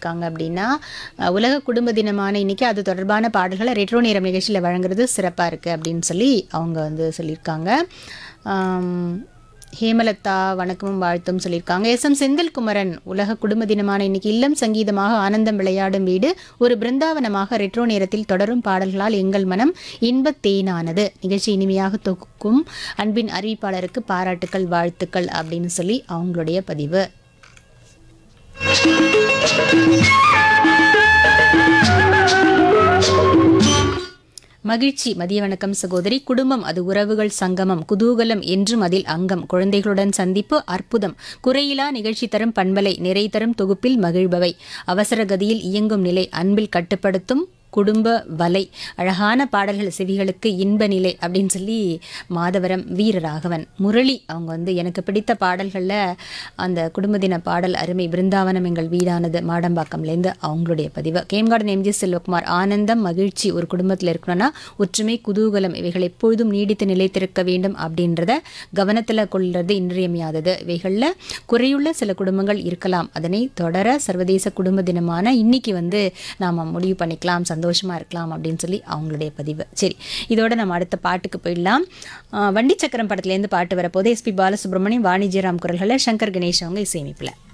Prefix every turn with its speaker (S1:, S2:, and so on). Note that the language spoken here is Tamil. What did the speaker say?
S1: சொல்லியிருக்காங்க அப்படின்னா அஹ், உலக குடும்ப தினமான இன்னைக்கு அது தொடர்பான பாடல்களை ரெட்ரோ நேரம் நிகழ்ச்சியில் வழங்குறது சிறப்பாக இருக்குது அப்படின்னு சொல்லி அவங்க வந்து சொல்லியிருக்காங்க ஆம், ஹேமலதா வணக்கமும் வாழ்த்தும் சொல்லியிருக்காங்க எஸ் எம் செந்தில்குமரன் உலக குடும்ப தினமான இன்னைக்கு இல்லம் சங்கீதமாக ஆனந்தம் விளையாடும் வீடு ஒரு பிருந்தாவனமாக ரெட்ரோ நேரத்தில் தொடரும் பாடல்களால் எங்கள் மனம் இன்பத் தேனானது நிகழ்ச்சி இனிமையாக தொகுக்கும் அன்பின் அறிவிப்பாளருக்கு பாராட்டுக்கள் வாழ்த்துக்கள் அப்படின்னு சொல்லி அவங்களுடைய பதிவு மகிழ்ச்சி மதிய வணக்கம் சகோதரி குடும்பம் அது உறவுகள் சங்கமம் குதூகலம் என்றும் அதில் அங்கம் குழந்தைகளுடன் சந்திப்பு அற்புதம் குறையிலா நிகழ்ச்சி தரும் பண்பலை நிறை தரும் தொகுப்பில் மகிழ்பவை அவசர கதியில் இயங்கும் நிலை அன்பில் கட்டுப்படுத்தும் குடும்ப வலை அழகான பாடல்கள் செவிகளுக்கு இன்ப நிலை அப்படின்னு சொல்லி மாதவரம் வீரராகவன் முரளி அவங்க வந்து எனக்கு பிடித்த பாடல்களில் அந்த குடும்ப தின பாடல் அருமை பிருந்தாவனம் எங்கள் வீடானது மாடம்பாக்கம்லேருந்து அவங்களுடைய பதிவு கேம்கார்டன் எம்ஜி செல்வகுமார் ஆனந்தம் மகிழ்ச்சி ஒரு குடும்பத்தில் இருக்கணும்னா ஒற்றுமை குதூகலம் இவைகள் எப்பொழுதும் நீடித்து நிலைத்திருக்க வேண்டும் அப்படின்றத கவனத்தில் கொள்வது இன்றியமையாதது இவைகளில் குறையுள்ள சில குடும்பங்கள் இருக்கலாம் அதனை தொடர சர்வதேச குடும்ப தினமான இன்னைக்கு வந்து நாம் முடிவு பண்ணிக்கலாம் சந்தோஷமாக இருக்கலாம் அப்படின்னு சொல்லி அவங்களுடைய பதிவு சரி இதோட நம்ம அடுத்த பாட்டுக்கு போயிடலாம் ஆஹ் வண்டி சக்கரம் படத்துலேருந்து பாட்டு வரப்போது எஸ்பி பாலசுப்ரமணியம் வாணிஜ்யராம் குரல்களில் சங்கர் கணேஷ் அவங்க இசையமைப்பில்